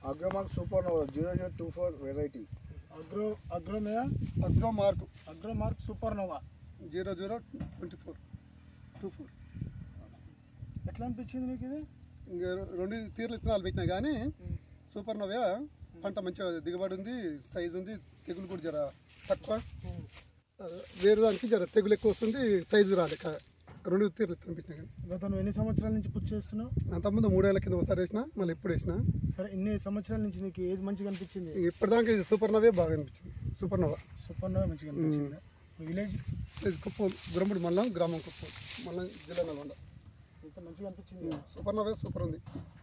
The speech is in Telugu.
అగ్రోమార్క్ super nova zero zero two four variety agro అగ్రోమే Agromark Agromark super nova zero zero twenty four two four ఎట్లా అనిపించింది మీకు ఇది ఇంకా రెండు తీర్ల విత్తనాలు పెట్టినా కానీ సూపర్ నవ్య పంట మంచిగా దిగుబడి ఉంది సైజు ఉంది తెగులు కూడా జర తక్కువ ఆ, వేరే దానికి జర తెగులు ఎక్కువ వస్తుంది సైజు రాలే కా- రెండు తీర్లు విత్తనం పెట్టినా కానీ గత నువ్వు ఎన్ని సంవత్సరాల నుంచి పుచ్చు చేస్తున్నావు అంతకుముందు మూడేళ్ల కింద ఒకసారి వేసిన మళ్ళీ ఇప్పుడు వేసిన సరే ఇన్ని సంవత్సరాల నుంచి నీకు ఏది మంచిగా అనిపించింది ఇప్పటిదాకా ఇది సూపర్ నవ్వే బాగా అనిపించింది సూపర్ నవ్వ సూపర్ నోవా మంచిగా అనిపించింది విలేజ్ ఇది కుప్పం గురముడి మండలం గ్రామం కుప్పం మండలం జిల్లా నల్గొండ ఇంత మంచిగా అనిపించింది సూపర్ నవ్వే సూపర్ ఉంది